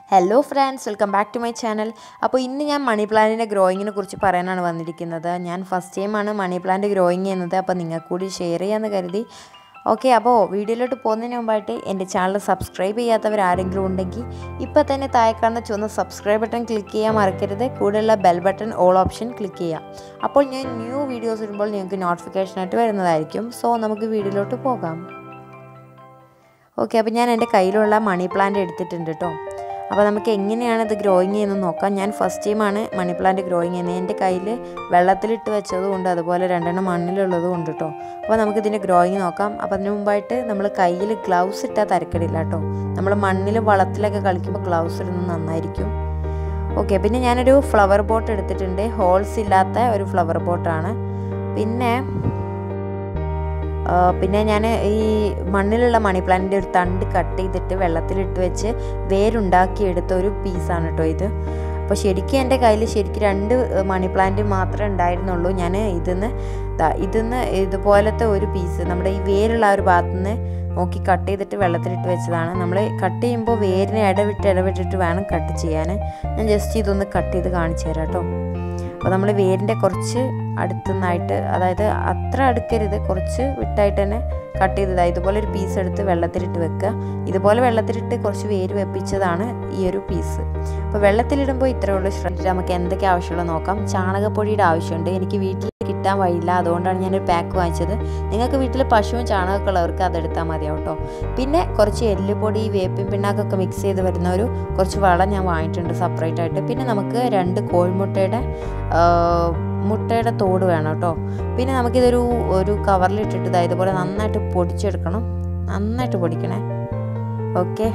hello friends welcome back to my channel അപ്പോൾ ഇന്ന് ഞാൻ മണി പ്ലാന്റിൻ്റെ ഗ്രോയിങ്ങിനെ കുറിച്ച് പറയാനാണ് വന്നിരിക്കുന്നത് ഞാൻ ഫസ്റ്റ് ടൈമാണ് മണി പ്ലാന്റ് ഗ്രോയിങ് ചെയ്യുന്നത് അപ്പോൾ നിങ്ങൾക്ക് കൂടി ഷെയർ ചെയ്യാമെന്ന് കരുതി ഓക്കെ അപ്പോൾ വീഡിയോയിലോട്ട് പോകുന്നതിന് മുമ്പായിട്ട് എൻ്റെ ചാനൽ സബ്സ്ക്രൈബ് ചെയ്യാത്തവർ ആരെങ്കിലും ഉണ്ടെങ്കിൽ ഇപ്പോൾ തന്നെ താഴെ കാണുന്ന ചുവന്ന സബ്സ്ക്രൈബ് ബട്ടൺ ക്ലിക്ക് ചെയ്യാൻ മറക്കരുത് കൂടെയുള്ള bell button all option click ചെയ്യുക അപ്പോൾ ഞാൻ ന്യൂ വീഡിയോസ് ഇടുമ്പോൾ നിങ്ങൾക്ക് നോട്ടിഫിക്കേഷനായിട്ട് വരുന്നതായിരിക്കും സോ നമുക്ക് വീഡിയോയിലോട്ട് പോകാം ഓക്കെ അപ്പോൾ ഞാൻ എൻ്റെ കയ്യിലുള്ള മണി പ്ലാന്റ് എടുത്തിട്ടുണ്ട് കേട്ടോ അപ്പോൾ നമുക്ക് എങ്ങനെയാണ് ഇത് ഗ്രോയിങ് ചെയ്യുന്നത് നോക്കാം ഞാൻ ഫസ്റ്റ് ടൈമാണ് മണി പ്ലാന്റ് ഗ്രോയിങ് ചെയ്യുന്നത് എൻ്റെ കയ്യിൽ വെള്ളത്തിലിട്ട് വെച്ചതും ഉണ്ട് അതുപോലെ രണ്ടെണ്ണം മണ്ണിലുള്ളതും ഉണ്ട് കേട്ടോ അപ്പോൾ നമുക്ക് ഇതിൻ്റെ ഗ്രോയിങ് നോക്കാം അപ്പോൾ അതിന് മുമ്പായിട്ട് നമ്മൾ കയ്യിൽ ഗ്ലൗസ് ഇട്ടാൽ തരക്കടില്ല കേട്ടോ നമ്മൾ മണ്ണിൽ വളത്തിലൊക്കെ കളിക്കുമ്പോൾ ഗ്ലൗസ് ഇടുന്നത് നന്നായിരിക്കും ഓക്കെ പിന്നെ ഞാനൊരു ഫ്ലവർ ബോട്ട് എടുത്തിട്ടുണ്ട് ഹോൾസ് ഇല്ലാത്ത ഒരു ഫ്ലവർ ബോട്ടാണ് പിന്നെ പിന്നെ ഞാൻ ഈ മണ്ണിലുള്ള മണി പ്ലാന്റിൻ്റെ ഒരു തണ്ട് കട്ട് ചെയ്തിട്ട് വെള്ളത്തിലിട്ട് വെച്ച് വേരുണ്ടാക്കി എടുത്ത ഒരു പീസാണ് കേട്ടോ ഇത് അപ്പോൾ ശരിക്കും എൻ്റെ കയ്യിൽ ശരിക്കും രണ്ട് മണി പ്ലാന്റ് മാത്രമേ ഉണ്ടായിരുന്നുള്ളൂ ഞാൻ ഇതിന്ന് ഇതിന്ന് ഇതുപോലത്തെ ഒരു പീസ് നമ്മുടെ ഈ വേരുള്ള ആ ഒരു ഭാഗത്തു നിന്ന് നോക്കി കട്ട് ചെയ്തിട്ട് വെള്ളത്തിലിട്ട് വെച്ചതാണ് നമ്മൾ കട്ട് ചെയ്യുമ്പോൾ വേരിനെ ഇടവിട്ട് ഇടവിട്ടിട്ട് വേണം കട്ട് ചെയ്യാൻ ഞാൻ ജസ്റ്റ് ഇതൊന്ന് കട്ട് ചെയ്ത് കാണിച്ചു തരാം കേട്ടോ അപ്പോൾ നമ്മൾ വേരിൻ്റെ കുറച്ച് അടുത്തുനിന്നായിട്ട് അതായത് അത്ര അടുക്കരുത് കുറച്ച് വിട്ടായിട്ട് തന്നെ കട്ട് ചെയ്തതാണ് ഇതുപോലെ ഒരു പീസ് എടുത്ത് വെള്ളത്തിലിട്ട് വെക്കുക ഇതുപോലെ വെള്ളത്തിലിട്ട് കുറച്ച് വേര് വെപ്പിച്ചതാണ് ഈ ഒരു പീസ് അപ്പോൾ വെള്ളത്തിലിടുമ്പോൾ ഇത്രയേ ഉള്ളൂ ശ്രദ്ധിച്ചിട്ട് നമുക്ക് എന്തൊക്കെ ആവശ്യമുള്ളത് നോക്കാം ചാണകപ്പൊടിയുടെ ആവശ്യമുണ്ട് എനിക്ക് വീട്ടിൽ കിട്ടാൻ വഴിയില്ല അതുകൊണ്ടാണ് ഞാനൊരു പാക്ക് വാങ്ങിച്ചത് നിങ്ങൾക്ക് വീട്ടിൽ പശുവും ചാണകമൊക്കെ ഉള്ളവർക്ക് അതെടുത്താൽ മതിയാവും കേട്ടോ പിന്നെ കുറച്ച് എല്ലുപൊടി വേപ്പിൻ പിണ്ണാക്കൊക്കെ മിക്സ് ചെയ്ത് വരുന്ന ഒരു കുറച്ച് വളം ഞാൻ വാങ്ങിയിട്ടുണ്ട് സെപ്പറേറ്റ് ആയിട്ട് പിന്നെ നമുക്ക് രണ്ട് കോഴിമുട്ടയുടെ മുട്ടയുടെ തോട് വേണം കേട്ടോ പിന്നെ നമുക്കിതൊരു ഒരു കവറിലിട്ടിട്ട് ഇതാ ഇതുപോലെ നന്നായിട്ട് പൊടിച്ചെടുക്കണം നന്നായിട്ട് പൊടിക്കണേ ഓക്കെ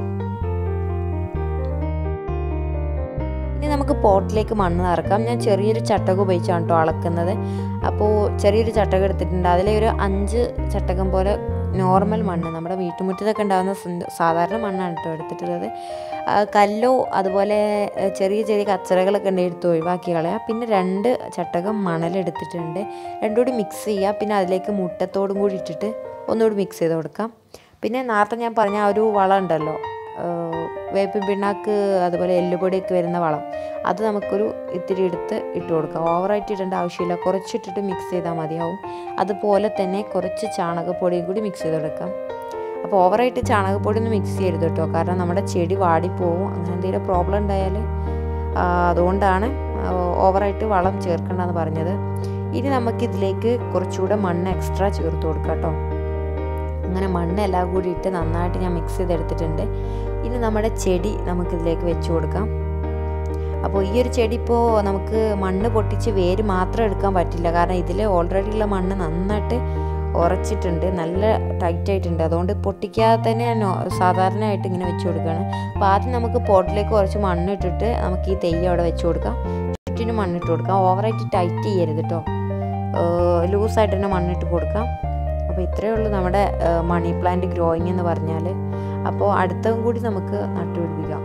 ഇനി നമുക്ക് പോട്ടിലേക്ക് മണ്ണ് നിറക്കാം ഞാൻ ചെറിയൊരു ചട്ടകം ഉപയോഗിച്ചാണ് കേട്ടോ അളക്കുന്നത് അപ്പോൾ ചെറിയൊരു ചട്ടകം എടുത്തിട്ടുണ്ട് അതിലെ ഒരു അഞ്ച് ചട്ടകം പോലെ നോർമൽ മണ്ണ് നമ്മുടെ വീട്ടുമുറ്റത്തൊക്കെ ഉണ്ടാകുന്ന സാധാരണ മണ്ണാണ് കേട്ടോ എടുത്തിട്ടുള്ളത് കല്ലോ അതുപോലെ ചെറിയ ചെറിയ കച്ചറകളൊക്കെ ഉണ്ട് എടുത്ത് ഒഴിവാക്കി കളയാം പിന്നെ രണ്ട് ചട്ടകം മണലെടുത്തിട്ടുണ്ട് രണ്ടും കൂടി മിക്സ് ചെയ്യുക പിന്നെ അതിലേക്ക് മുട്ടത്തോടും കൂടി ഇട്ടിട്ട് ഒന്നുകൂടി മിക്സ് ചെയ്ത് കൊടുക്കാം പിന്നെ നേരത്തെ ഞാൻ പറഞ്ഞ ആ ഒരു വളം ഉണ്ടല്ലോ വേപ്പിൻ പിണ്ണാക്ക് അതുപോലെ എല്ലുപൊടിയൊക്കെ വരുന്ന വളം അത് നമുക്കൊരു ഇത്തിരി എടുത്ത് ഇട്ട് കൊടുക്കാം ഓവറായിട്ട് ഇടേണ്ട ആവശ്യമില്ല കുറച്ചിട്ടിട്ട് മിക്സ് ചെയ്താൽ മതിയാവും അതുപോലെ തന്നെ കുറച്ച് ചാണകപ്പൊടിയും കൂടി മിക്സ് ചെയ്ത് കൊടുക്കാം അപ്പോൾ ഓവറായിട്ട് ചാണകപ്പൊടി ഒന്നും മിക്സ് ചെയ്യരുത് കേട്ടോ കാരണം നമ്മുടെ ചെടി വാടിപ്പോവും അങ്ങനെ എന്തെങ്കിലും പ്രോബ്ലം ഉണ്ടായാൽ അതുകൊണ്ടാണ് ഓവറായിട്ട് വളം ചേർക്കേണ്ടതെന്ന് പറഞ്ഞത് ഇനി നമുക്കിതിലേക്ക് കുറച്ചുകൂടെ മണ്ണ് എക്സ്ട്രാ ചേർത്ത് കൊടുക്കാം കേട്ടോ അങ്ങനെ മണ്ണ് എല്ലാം കൂടി ഇട്ട് നന്നായിട്ട് ഞാൻ മിക്സ് ചെയ്തെടുത്തിട്ടുണ്ട് ഇനി നമ്മുടെ ചെടി നമുക്കിതിലേക്ക് വെച്ച് കൊടുക്കാം അപ്പോൾ ഈ ഒരു ചെടി ഇപ്പോൾ നമുക്ക് മണ്ണ് പൊട്ടിച്ച് വേര് മാത്രം എടുക്കാൻ പറ്റില്ല കാരണം ഇതിൽ ഓൾറെഡി ഉള്ള മണ്ണ് നന്നായിട്ട് ഉറച്ചിട്ടുണ്ട് നല്ല ടൈറ്റ് ആയിട്ടുണ്ട് അതുകൊണ്ട് പൊട്ടിക്കാതെ തന്നെ ഞാൻ സാധാരണയായിട്ട് ഇങ്ങനെ വെച്ച് കൊടുക്കുകയാണ് അപ്പോൾ ആദ്യം നമുക്ക് പോട്ടിലേക്ക് കുറച്ച് മണ്ണ് ഇട്ടിട്ട് നമുക്ക് ഈ തെയ്യം അവിടെ വെച്ച് കൊടുക്കാം ചുറ്റിനും മണ്ണിട്ട് കൊടുക്കാം ഓവറായിട്ട് ടൈറ്റ് ചെയ്യരുത് കേട്ടോ ലൂസായിട്ട് തന്നെ മണ്ണിട്ട് കൊടുക്കാം അപ്പോൾ ഇത്രയേ ഉള്ളൂ നമ്മുടെ മണി പ്ലാന്റ് ഗ്രോയിങ് എന്ന് പറഞ്ഞാൽ അപ്പോൾ അടുത്തതും കൂടി നമുക്ക് നട്ടുപിടിപ്പിക്കാം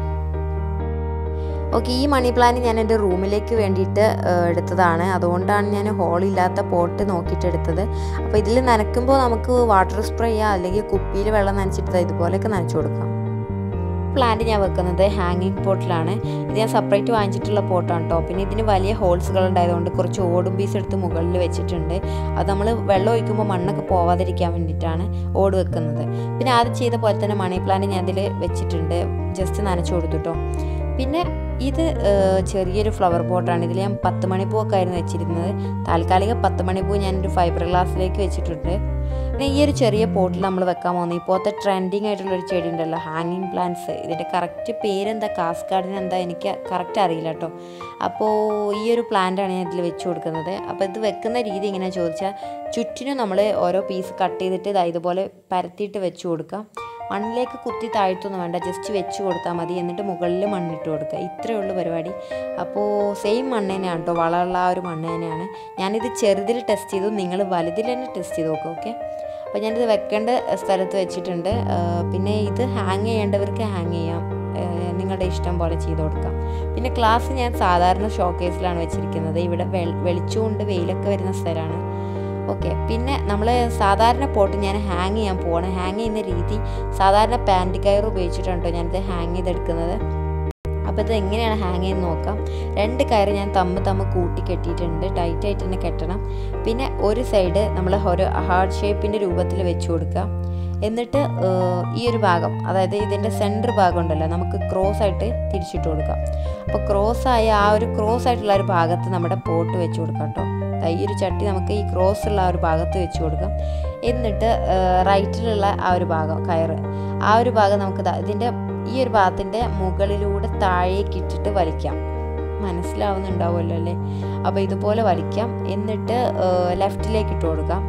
ഓക്കെ ഈ മണി പ്ലാന്റ് ഞാൻ എൻ്റെ റൂമിലേക്ക് വേണ്ടിയിട്ട് എടുത്തതാണ് അതുകൊണ്ടാണ് ഞാൻ ഹോളില്ലാത്ത പോട്ട് നോക്കിയിട്ട് എടുത്തത് അപ്പോൾ ഇതിൽ നനയ്ക്കുമ്പോൾ നമുക്ക് വാട്ടർ സ്പ്രേ ചെയ്യാം അല്ലെങ്കിൽ കുപ്പിയിൽ വെള്ളം നനച്ചിട്ട് ഇതുപോലെയൊക്കെ നനച്ചു കൊടുക്കാം പ്ലാന്റ് ഞാൻ വെക്കുന്നത് ഹാങ്ങിങ് പോട്ടിലാണ് ഇത് ഞാൻ സെപ്പറേറ്റ് വാങ്ങിച്ചിട്ടുള്ള പോട്ടാണ് കേട്ടോ പിന്നെ ഇതിന് വലിയ ഹോൾസുകൾ ഉണ്ടായതുകൊണ്ട് കുറച്ച് ഓടും പീസ് എടുത്ത് മുകളിൽ വെച്ചിട്ടുണ്ട് അത് നമ്മൾ വെള്ളം ഒഴിക്കുമ്പോൾ മണ്ണൊക്കെ പോവാതിരിക്കാൻ വേണ്ടിയിട്ടാണ് ഓട് വെക്കുന്നത് പിന്നെ ആദ്യം ചെയ്ത പോലെ തന്നെ മണി പ്ലാന്റ് ഞാൻ അതിൽ വെച്ചിട്ടുണ്ട് ജസ്റ്റ് നനച്ചു കൊടുത്തു കേട്ടോ പിന്നെ ഇത് ചെറിയൊരു ഫ്ലവർ പോട്ടാണ് ഇതിൽ ഞാൻ പത്ത് മണിപ്പൂവൊക്കെ ആയിരുന്നു വെച്ചിരുന്നത് താൽക്കാലിക പത്ത് മണിപ്പൂ ഞാനൊരു ഫൈബർ ഗ്ലാസ്സിലേക്ക് വെച്ചിട്ടുണ്ട് പിന്നെ ഈ ഒരു ചെറിയ പോട്ടിൽ നമ്മൾ വെക്കാൻ പോകുന്നത് ഇപ്പോഴത്തെ ട്രെൻഡിങ് ആയിട്ടുള്ളൊരു ചെടി ഉണ്ടല്ലോ ഹാങ്ങിങ് പ്ലാന്റ്സ് ഇതിൻ്റെ കറക്റ്റ് പേരെന്താ കാസ്കാർഡിന് എന്താ എനിക്ക് കറക്റ്റ് അറിയില്ല കേട്ടോ അപ്പോൾ ഈ ഒരു പ്ലാന്റാണ് ഞാൻ ഇതിൽ വെച്ച് കൊടുക്കുന്നത് അപ്പോൾ ഇത് വെക്കുന്ന രീതി എങ്ങനെയാണെന്ന് ചോദിച്ചാൽ ചുറ്റിനും നമ്മൾ ഓരോ പീസ് കട്ട് ചെയ്തിട്ട് ഇതാ ഇതുപോലെ പരത്തിയിട്ട് വെച്ച് കൊടുക്കാം മണ്ണിലേക്ക് കുത്തി താഴ്ത്തൊന്നും വേണ്ട ജസ്റ്റ് വെച്ച് കൊടുത്താൽ മതി എന്നിട്ട് മുകളിൽ മണ്ണിട്ട് കൊടുക്കുക ഇത്രയേ ഉള്ളൂ പരിപാടി അപ്പോൾ സെയിം മണ്ണ് തന്നെയാണ് കേട്ടോ വളമുള്ള ആ ഒരു മണ്ണ് തന്നെയാണ് ഞാനിത് ചെറുതിൽ ടെസ്റ്റ് ചെയ്തു നിങ്ങൾ വലുതിൽ തന്നെ ടെസ്റ്റ് ചെയ്ത് നോക്കുക ഓക്കെ അപ്പോൾ ഞാനിത് വെക്കേണ്ട സ്ഥലത്ത് വെച്ചിട്ടുണ്ട് പിന്നെ ഇത് ഹാങ് ചെയ്യേണ്ടവർക്ക് ഹാങ് ചെയ്യാം നിങ്ങളുടെ ഇഷ്ടം പോലെ ചെയ്ത് കൊടുക്കാം പിന്നെ ക്ലാസ് ഞാൻ സാധാരണ ഷോക്കേസിലാണ് വെച്ചിരിക്കുന്നത് ഇവിടെ വെളിച്ചമുണ്ട് വെയിലൊക്കെ വരുന്ന സ്ഥലമാണ് ഓക്കെ പിന്നെ നമ്മൾ സാധാരണ പോട്ട് ഞാൻ ഹാങ് ചെയ്യാൻ പോവാണ് ഹാങ് ചെയ്യുന്ന രീതി സാധാരണ പാൻറ് കയർ ഉപയോഗിച്ചിട്ടാണ് കേട്ടോ ഞാനിത് ഹാങ് ചെയ്തെടുക്കുന്നത് അപ്പോൾ ഇത് എങ്ങനെയാണ് ഹാങ് ചെയ്ത് നോക്കാം രണ്ട് കയറ് ഞാൻ തമ്മ് തമ്മ് കൂട്ടി കെട്ടിയിട്ടുണ്ട് ടൈറ്റ് ആയിട്ട് തന്നെ കെട്ടണം പിന്നെ ഒരു സൈഡ് നമ്മൾ ഒരു ഹാർഡ് ഷേപ്പിൻ്റെ രൂപത്തിൽ വെച്ച് കൊടുക്കുക എന്നിട്ട് ഏഹ്, ഈ ഒരു ഭാഗം അതായത് ഇതിൻ്റെ സെൻറ്റർ ഭാഗം ഉണ്ടല്ലോ നമുക്ക് ക്രോസ് ആയിട്ട് തിരിച്ചിട്ട് കൊടുക്കാം അപ്പോൾ ക്രോസ് ആയ ആ ഒരു ക്രോസ് ആയിട്ടുള്ള ഒരു ഭാഗത്ത് നമ്മുടെ പോട്ട് വെച്ച് കൊടുക്കാം കേട്ടോ ദാ ഈ ഒരു ചട്ടി നമുക്ക് ഈ ക്രോസ് ഉള്ള ആ ഒരു ഭാഗത്ത് വെച്ച് കൊടുക്കാം എന്നിട്ട് റൈറ്റിലുള്ള ആ ഒരു ഭാഗം കയറ് ആ ഒരു ഭാഗം നമുക്ക് ദാ ഇതിൻ്റെ ഈ ഒരു ഭാഗത്തിൻ്റെ മുകളിലൂടെ താഴേക്ക് ഇട്ടിട്ട് വലിക്കാം മനസ്സിലാവുന്നുണ്ടാവുമല്ലോ അല്ലേ അപ്പോൾ ഇതുപോലെ വലിക്കാം എന്നിട്ട് ലെഫ്റ്റിലേക്ക് ഇട്ട് കൊടുക്കാം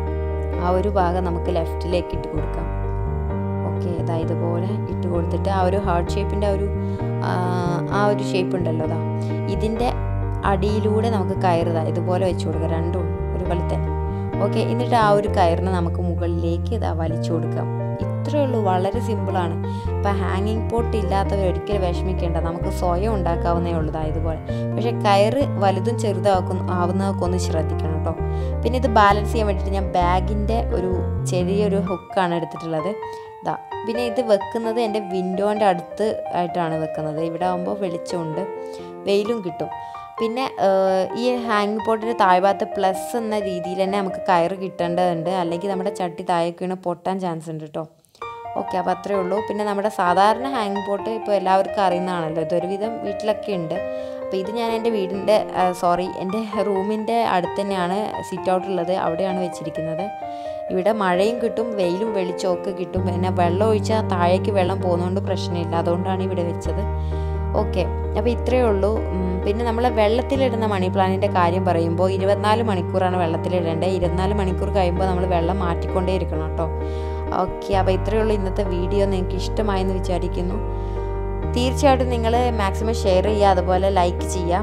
ആ ഒരു ഭാഗം നമുക്ക് ലെഫ്റ്റിലേക്ക് ഇട്ട് കൊടുക്കാം ഓക്കെ ഇതാ ഇതുപോലെ ഇട്ട് കൊടുത്തിട്ട് ആ ഒരു ഹാർട്ട് ഷേപ്പിൻ്റെ ആ ഒരു ആ, ആ ഒരു ഷേപ്പ് ഉണ്ടല്ലോ അതാ ഇതിൻ്റെ അടിയിലൂടെ നമുക്ക് കയറുതാ ഇതുപോലെ വെച്ച് കൊടുക്കാം രണ്ടും ഒരു പോലെ തന്നെ ഓക്കെ എന്നിട്ട് ആ ഒരു കയറിനെ നമുക്ക് മുകളിലേക്ക് ഇതാ വലിച്ചു കൊടുക്കാം ഇത്രയേ ഉള്ളൂ വളരെ സിമ്പിളാണ് ഇപ്പം ഹാങ്ങിങ് പോട്ട് ഇല്ലാത്തവർ ഒരിക്കലും വിഷമിക്കേണ്ട നമുക്ക് സ്വയം ഉണ്ടാക്കാവുന്നേ ഉള്ളൂ ദാ ഇതുപോലെ പക്ഷേ കയറ് വലുതും ചെറുതാക്കുന്ന ആവുന്നതൊക്കെ ഒന്ന് ശ്രദ്ധിക്കണം കേട്ടോ പിന്നെ ഇത് ബാലൻസ് ചെയ്യാൻ വേണ്ടിയിട്ട് ഞാൻ ബാഗിൻ്റെ ഒരു ചെറിയൊരു ഹുക്കാണ് എടുത്തിട്ടുള്ളത് ഇതാ പിന്നെ ഇത് വെക്കുന്നത് എൻ്റെ വിൻഡോൻ്റെ അടുത്ത് ആയിട്ടാണ് വെക്കുന്നത് ഇവിടെ ആകുമ്പോൾ വെളിച്ചമുണ്ട് വെയിലും കിട്ടും പിന്നെ ഏഹ്, ഈ ഹാങ് പോട്ടിൻ്റെ താഴ്ഭാഗത്ത് പ്ലസ് എന്ന രീതിയിൽ തന്നെ നമുക്ക് കയറ് കിട്ടേണ്ടതുണ്ട് അല്ലെങ്കിൽ നമ്മുടെ ചട്ടി താഴേക്ക് വീണ് പൊട്ടാൻ ചാൻസ് ഉണ്ട് കേട്ടോ ഓക്കെ അപ്പോൾ അത്രേ ഉള്ളൂ പിന്നെ നമ്മുടെ സാധാരണ ഹാങ് പോട്ട് ഇപ്പോൾ എല്ലാവർക്കും അറിയുന്നതാണല്ലോ ഇതൊരുവിധം വീട്ടിലൊക്കെ ഉണ്ട് അപ്പോൾ ഇത് ഞാൻ എൻ്റെ വീടിൻ്റെ സോറി എൻ്റെ റൂമിൻ്റെ അടുത്ത് തന്നെയാണ് സിറ്റ് ഔട്ട് ഉള്ളത് അവിടെയാണ് വെച്ചിരിക്കുന്നത് ഇവിടെ മഴയും കിട്ടും വെയിലും വെളിച്ചവും ഒക്കെ കിട്ടും പിന്നെ വെള്ളം ഒഴിച്ചാൽ താഴേക്ക് വെള്ളം പോകുന്നതുകൊണ്ട് പ്രശ്നമില്ല അതുകൊണ്ടാണ് ഇവിടെ വെച്ചത് ഓക്കെ അപ്പോൾ ഇത്രയേ ഉള്ളൂ ഉം, പിന്നെ നമ്മൾ വെള്ളത്തിലിടുന്ന മണി പ്ലാന്റിൻ്റെ കാര്യം പറയുമ്പോൾ ഇരുപത്തിനാല് മണിക്കൂറാണ് വെള്ളത്തിലിടേണ്ടത് ഇരുപത്തിനാല് മണിക്കൂർ കഴിയുമ്പോൾ നമ്മൾ വെള്ളം മാറ്റിക്കൊണ്ടേ ഇരിക്കണം കേട്ടോ ഓക്കെ അപ്പോൾ ഇത്രയേ ഉള്ളൂ ഇന്നത്തെ വീഡിയോ നിങ്ങൾക്ക് ഇഷ്ടമായെന്ന് വിചാരിക്കുന്നു തീർച്ചയായിട്ടും നിങ്ങൾ മാക്സിമം ഷെയർ ചെയ്യുക അതുപോലെ ലൈക്ക് ചെയ്യുക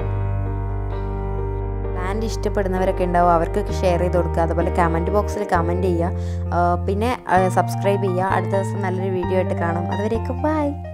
പ്ലാന്റ് ഇഷ്ടപ്പെടുന്നവരൊക്കെ ഉണ്ടാവും അവർക്കൊക്കെ ഷെയർ ചെയ്ത് കൊടുക്കുക അതുപോലെ കമൻറ്റ് ബോക്സിൽ കമൻറ്റ് ചെയ്യുക ആ, പിന്നെ സബ്സ്ക്രൈബ് ചെയ്യുക അടുത്ത ദിവസം നല്ലൊരു വീഡിയോ ആയിട്ട് കാണാം അതുവരെയൊക്കെ ബൈ